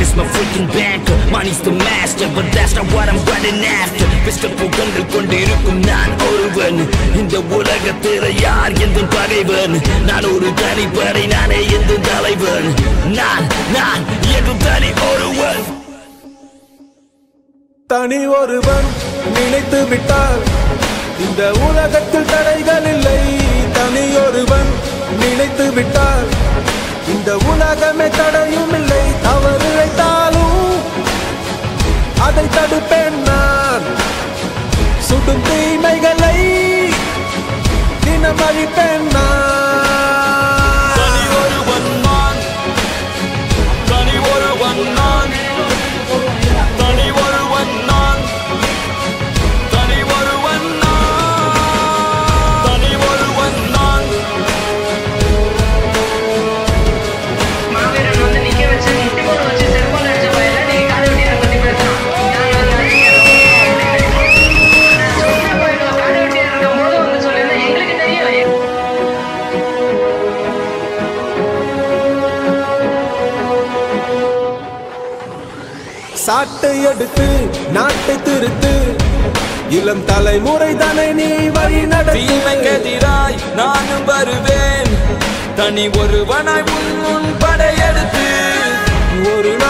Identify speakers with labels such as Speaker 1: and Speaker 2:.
Speaker 1: is my freaking banker Money's the master but that's not what I'm running after pistol புகழ்கள் கொண்டிருக்கும் நான் ஒருவன் இந்த உலகத்தில் யார் எந்த பகைவன் நான் ஒரு தனிப்படை நானே எந்த தலைவன் நான் நான் எங்கும் தனி ஒருவன்
Speaker 2: தனி ஒருவன் நினைத்து விட்டார் இந்த உலகத்தில் தடைகள் இல்லை தனி ஒருவன் நினைத்து விட்டார் இந்த உலகமே தடையும் இல்லை தவறு இழைத்தாலும் அதை தடுப்பேன் நான் சுடும் தீமைகளை தினம் அழிப்பேன் நான்
Speaker 3: தனி ஒருவன் நான் தனி ஒருவன் நான் தனி ஒருவன் நான் தனி ஒருவன் நான் தனி ஒருவன் நான்
Speaker 4: மாவீரன் வந்து நிக்க வச்சு முட்டி போட வச்சு செருப்பால அடிச்ச பையல நீ காதை வெட்டி என்னை பத்தி பேசலாம் நான் அது அறிஞர் நான் சொன்ன பையல காதை வெட்டி இருக்கும் போது வந்து சொல்லியிருந்தேன் எங்களுக்கு தெரியும்
Speaker 2: சாட்டை எடுத்து நாட்டை திருத்து இளம் தலைமுறை தானே நீ வழி நடத்து
Speaker 3: தீமைக்கெதிராய் நானும் வருவேன் தனி ஒருவனாய் உன் முன் படையெடுத்து
Speaker 2: ஒரு நாள்